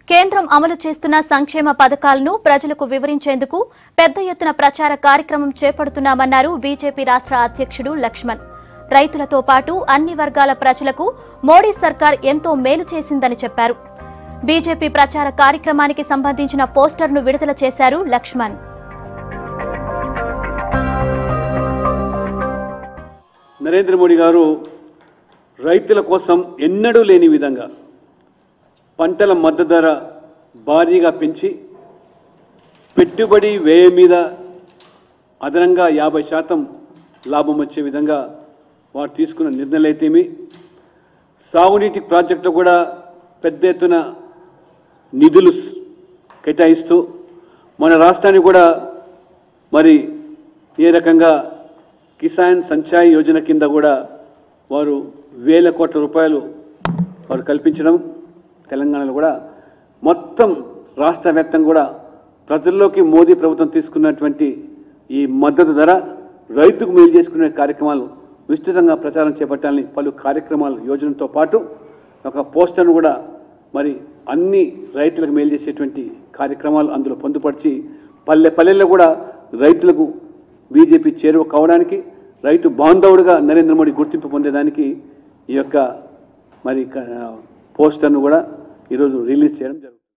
కేంద్రం అమలు చేస్తున్న సంక్షేమ పథకాలను ప్రజలకు వివరించేందుకు పెద్ద ఎత్తున ప్రచార కార్యక్రమం చేపడుతున్నామన్నారు బీజేపీ రాష్ట్ర అధ్యక్షుడు లక్ష్మణ్ రైతులతో పాటు అన్ని వర్గాల ప్రజలకు మోడీ సర్కార్ ఎంతో మేలు చేసిందని చెప్పారు బీజేపీ ప్రచార కార్యక్రమానికి సంబంధించిన పోస్టర్ను విడుదల చేశారు లక్ష్మణ్ నరేంద్ర మోడీ గారు రైతుల కోసం ఎన్నడూ లేని విధంగా పంటల మద్దతు ధర భారీగా పెంచి పెట్టుబడి వ్యయం మీద అదనంగా యాభై శాతం లాభం వచ్చే విధంగా వారు తీసుకున్న నిర్ణయాలు అయితేమి సాగునీటి ప్రాజెక్టులు కూడా పెద్ద ఎత్తున నిధులు కేటాయిస్తూ మన రాష్ట్రానికి కూడా మరి ఏ రకంగా కిసాన్ సంచాయ్ యోజన కింద కూడా వారు వేల కోట్ల రూపాయలు వారు కల్పించడం తెలంగాణలో కూడా మొత్తం రాష్ట్ర వ్యాప్తంగా కూడా ప్రజల్లోకి మోదీ ప్రభుత్వం తీసుకున్నటువంటి ఈ మద్దతు ధర రైతుకు మేలు చేసుకునే కార్యక్రమాలు విస్తృతంగా ప్రచారం చేపట్టాలని పలు కార్యక్రమాలు యోజనతో పాటు ఒక పోస్టర్ను కూడా మరి అన్ని రైతులకు మేలు చేసేటువంటి కార్యక్రమాలు అందులో పొందుపరిచి పల్లె పల్లెల్లో కూడా రైతులకు బీజేపీ చేరువ కావడానికి రైతు బాంధవుడుగా నరేంద్ర మోడీ గుర్తింపు పొందేదానికి ఈ యొక్క మరి క- పోస్టర్ను కూడా ఈరోజు రిలీజ్ చేయడం జరుగుతుంది